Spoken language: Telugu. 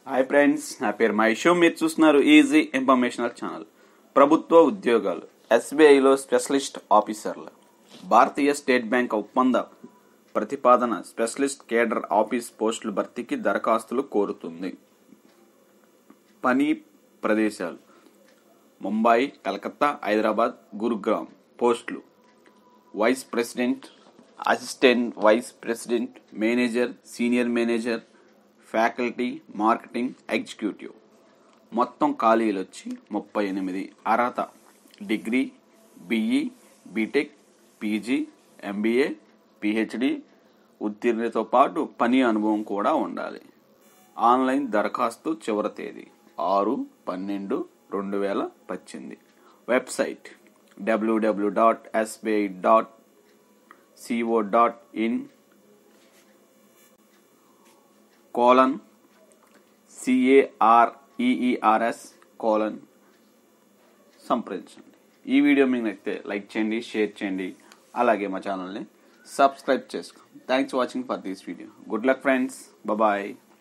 హాయ్ ఫ్రెండ్స్ నా పేరు మహేష్ మీరు చూస్తున్నారు ఈజీ ఇన్ఫర్మేషనల్ ఛానల్ ప్రభుత్వ ఉద్యోగాలు ఎస్బీఐలో స్పెషలిస్ట్ ఆఫీసర్లు భారతీయ స్టేట్ బ్యాంక్ ఒప్పంద ప్రతిపాదన స్పెషలిస్ట్ కేడర్ ఆఫీస్ పోస్టుల భర్తీకి దరఖాస్తులు కోరుతుంది పని ప్రదేశాలు ముంబై కలకత్తా హైదరాబాద్ గురుగ్రామ్ పోస్టులు vice president assistant vice president manager senior manager faculty marketing executive మొత్తం ఖాళీలు వచ్చి ముప్పై ఎనిమిది అర్హత degree BE BTech PG MBA PhD ఉత్తీర్ణతో పాటు పని అనుభవం కూడా ఉండాలి ఆన్లైన్ దరఖాస్తు చివరి తేదీ ఆరు పన్నెండు రెండు వేల పద్దెనిమిది website WWW dot SBI dot CO dot in colon careers colon సంప్రదించండి ఈ వీడియో మీకు నచ్చితే లైక్ చేయండి షేర్ చేయండి అలాగే మా ఛానల్ని సబ్స్క్రైబ్ చేసుకోండి thanks watching for this video good luck friends bye